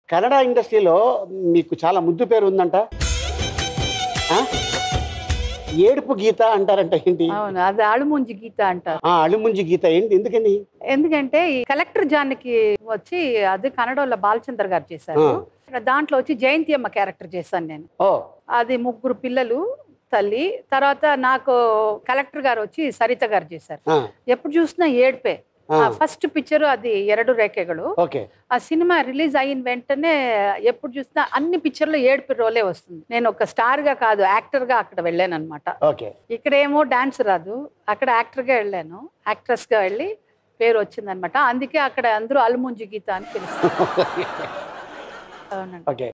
కన్నడ ఇండస్ట్రీలో మీకు చాలా ముద్దు పేరు ఉందంట ఆ? ఏడుపు గీత అంటారంట ఏంటి అవును అది అళుముంజి గీత అంటారు ఆ అళుముంజి గీత ఏంటి ఎందుకని ఎందుకంటే ఈ కలెక్టర్ జాన్కి వచ్చి అది కన్నడలో బాలచంద్ర గారు చేశారు దాంట్లో వచ్చి జయంతి అమ్మ క్యారెక్టర్ చేశాను నేను ఓ అది ముగ్గురు పిల్లలు తల్లి తర్వాత నాకు కలెక్టర్ గారు వచ్చి సరిత గారు చేశారు ఆ, ఎప్పుడు చూసినా ఏడ్పే ఆ, ఫస్ట్ పిక్చర్ అది ಎರಡು రేఖలు ఓకే ఆ సినిమా రిలీజ్ అయిన వెంటనే ఎప్పుడు చూసినా అన్ని పిక్చర్లు ఏడుపు రోలే వస్తుంది నేను ఒక స్టార్ గా కాదు యాక్టర్ గా అక్కడ వెళ్ళాను అనమాట ఓకే ఇక్కడేమో డాన్స్ రాదు అక్కడ యాక్టర్ గా వెళ్ళాను యాక్ట్రెస్ గా వెళ్ళి పేరు వచ్చిందనమాట అందుకే అక్కడ అందరూ అల్ముంజి గీత అని పిలుస్తారు అవునండి ఓకే